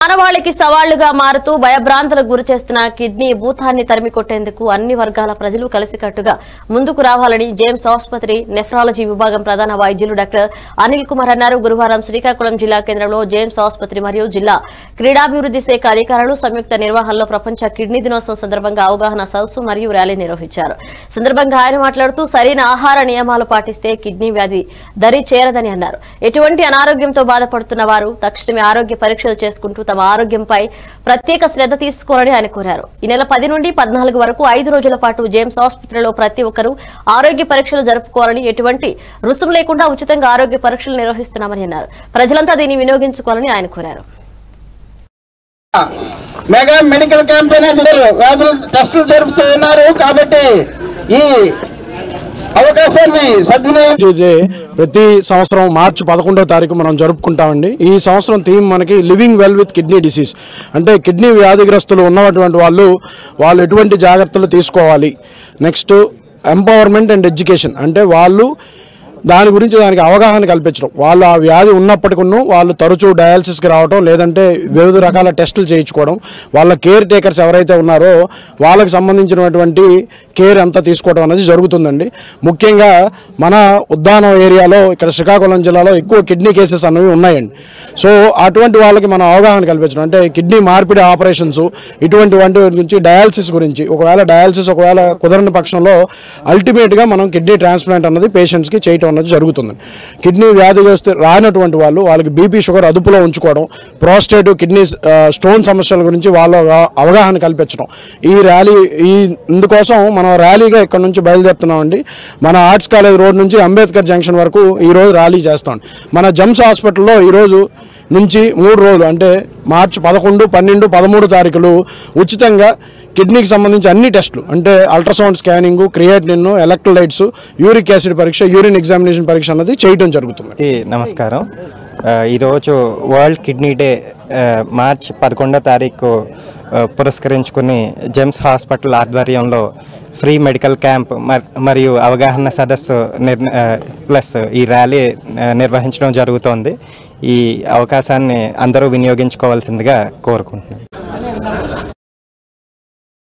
మానవాళికి సవాళ్లుగా మారుతూ భయభ్రాంతులకు గురి చేస్తున్న కిడ్నీ భూతాన్ని తరిమి కొట్టేందుకు అన్ని వర్గాల ప్రజలు కలిసికట్టుగా ముందుకు రావాలని జేమ్స్ ఆసుపత్రి నెఫ్రాలజీ విభాగం ప్రధాన వైద్యులు డాక్టర్ అనిల్ కుమార్ అన్నారు గురువారం శ్రీకాకుళం జిల్లా కేంద్రంలో జేమ్స్ ఆసుపత్రి మరియు జిల్లా క్రీడాభివృద్ధి శాఖ అధికారులు సంయుక్త నిర్వహణలో ప్రపంచ కిడ్నీ దినోత్సవం సందర్భంగా అవగాహన సదస్సు మరియు ర్యాలీ నిర్వహించారు సందర్భంగా ఆయన మాట్లాడుతూ సరైన ఆహార నియమాలు పాటిస్తే కిడ్నీ వ్యాధి దరి చేరదని అన్నారు ఎటువంటి అనారోగ్యంతో బాధపడుతున్న వారు తక్షణమే ఆరోగ్య పరీక్షలు చేసుకుంటూ తమ ఆరోగ్యంపై ప్రత్యేక శ్రద్ధ తీసుకోవాలని ఆయన కోరారు ఈ నెల పది నుండి పద్నాలుగు వరకు ఐదు రోజుల పాటు జేమ్స్ ఆసుపత్రిలో ప్రతి ఒక్కరూ ఆరోగ్య పరీక్షలు జరుపుకోవాలని ఎటువంటి రుసుము లేకుండా ఉచితంగా ఆరోగ్య పరీక్షలు నిర్వహిస్తున్నామని అన్నారు ప్రజలంతా దీన్ని వినియోగించుకోవాలని ఆయన కోరారు మెగా మెడికల్ క్యాంపెయిన్ అందరూ వ్యాధులు టెస్టులు జరుపుతూ ఉన్నారు కాబట్టి ఈ అవకాశాన్ని సద్వినియోగం ఇది ప్రతి సంవత్సరం మార్చి పదకొండో తారీఖు మనం జరుపుకుంటామండి ఈ సంవత్సరం థీమ్ మనకి living well with kidney disease అంటే కిడ్నీ వ్యాధిగ్రస్తులు ఉన్నటువంటి వాళ్ళు వాళ్ళు ఎటువంటి జాగ్రత్తలు తీసుకోవాలి నెక్స్ట్ ఎంపవర్మెంట్ అండ్ ఎడ్యుకేషన్ అంటే వాళ్ళు దాని గురించి దానికి అవగాహన కల్పించడం వాళ్ళు ఆ వ్యాధి ఉన్నప్పటికీ వాళ్ళు తరచూ డయాలసిస్కి రావడం లేదంటే వివిధ రకాల టెస్టులు చేయించుకోవడం వాళ్ళ కేర్ టేకర్స్ ఎవరైతే ఉన్నారో వాళ్ళకి సంబంధించినటువంటి కేర్ అంతా తీసుకోవడం అనేది జరుగుతుందండి ముఖ్యంగా మన ఉద్దానం ఏరియాలో ఇక్కడ శ్రీకాకుళం జిల్లాలో ఎక్కువ కిడ్నీ కేసెస్ అనేవి ఉన్నాయండి సో అటువంటి వాళ్ళకి మనం అవగాహన కల్పించడం అంటే కిడ్నీ మార్పిడి ఆపరేషన్స్ ఇటువంటి వంటి గురించి డయాలసిస్ గురించి ఒకవేళ డయాలసిస్ ఒకవేళ కుదరని పక్షంలో అల్టిమేట్గా మనం కిడ్నీ ట్రాన్స్ప్లాంట్ అన్నది పేషెంట్స్కి చేయటం అన్నది జరుగుతుంది కిడ్నీ వ్యాధిగ్రస్తు రానటువంటి వాళ్ళు వాళ్ళకి బీపీ షుగర్ అదుపులో ఉంచుకోవడం ప్రోస్టేట్ కిడ్నీ ఆ, స్టోన్ సమస్యల గురించి వాళ్ళ అవగా- అవగాహన కల్పించడం ఈ ర్యాలీ ఈ ఇందుకోసం మనం ర్యాలీగా ఇక్కడ నుంచి బయలుదేరుతున్నామండి మన ఆర్ట్స్ కాలేజ్ రోడ్ నుంచి అంబేద్కర్ జంక్షన్ వరకు ఈ రోజు ర్యాలీ చేస్తాం మన జమ్స్ హాస్పిటల్లో ఈరోజు నుంచి మూడు రోజులు అంటే మార్చి పదకొండు పన్నెండు పదమూడు తారీఖులు ఉచితంగా కిడ్నీకి సంబంధించి అన్ని టెస్టులు అంటే ultrasound scanning creatinine electrolytes uric acid పరీక్ష యూరిన్ ఎగ్జామినేషన్ పరీక్ష అన్నది చేయడం జరుగుతుంది అందరికీ నమస్కారం ఆ, ఈరోజు వరల్డ్ కిడ్నీ డే ఆ, మార్చ్ పదకొండో తారీఖు ఆ, పురస్కరించుకుని జెమ్స్ హాస్పిటల్ ఆధ్వర్యంలో ఫ్రీ మెడికల్ క్యాంప్ మర్- మరియు అవగాహన సదస్సు నిర్ ఆ, ప్లస్ ఈ ర్యాలీ ఆ, నిర్వహించడం జరుగుతోంది ఈ అవకాశాన్ని అందరూ వినియోగించుకోవాల్సిందిగా కోరుకుంటున్నాను